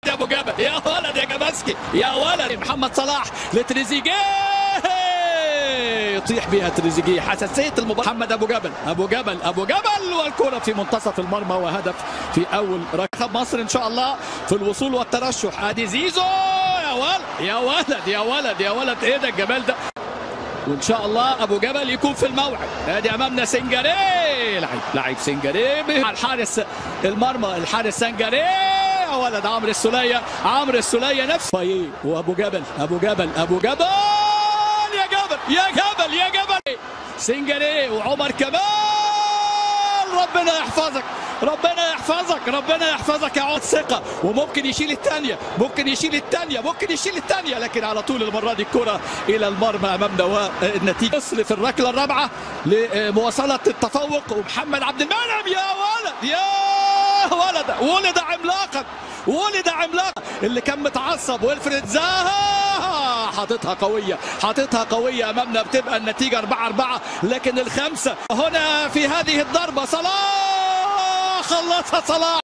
يا ابو جبل يا ولد يا جباسكي يا ولد محمد صلاح لتريزيجيه يطيح بها تريزيجيه حساسيه المباراه محمد ابو جبل ابو جبل ابو جبل والكره في منتصف المرمى وهدف في اول ركب مصر ان شاء الله في الوصول والترشح ادي زيزو يا ولد يا ولد يا ولد يا ولد ايه ده الجمال ده وان شاء الله ابو جبل يكون في الموعد ادي امامنا سنجاري لعيب لعيب سنجاري على الحارس المرمى الحارس سنجاري يا ولد عمرو السوليه عمرو السوليه نفسه وابو جبل ابو جبل ابو جبل يا جبل يا جبل يا جبل سنجاري وعمر كمال ربنا يحفظك ربنا يحفظك ربنا يحفظك يا عود ثقة وممكن يشيل الثانية ممكن يشيل الثانية ممكن يشيل الثانية لكن على طول المرة دي الكرة إلى المرمى أمامنا والنتيجة مصر في الركلة الرابعة لمواصلة التفوق ومحمد عبد المنعم يا ولد يا ولد ولد عملاقا ولد عملاقا اللي كان متعصب ويلفريد زاها حاططها قوية حاططها قوية أمامنا بتبقى النتيجة 4 4 لكن الخمسة هنا في هذه الضربة صلاح خلصها صلاح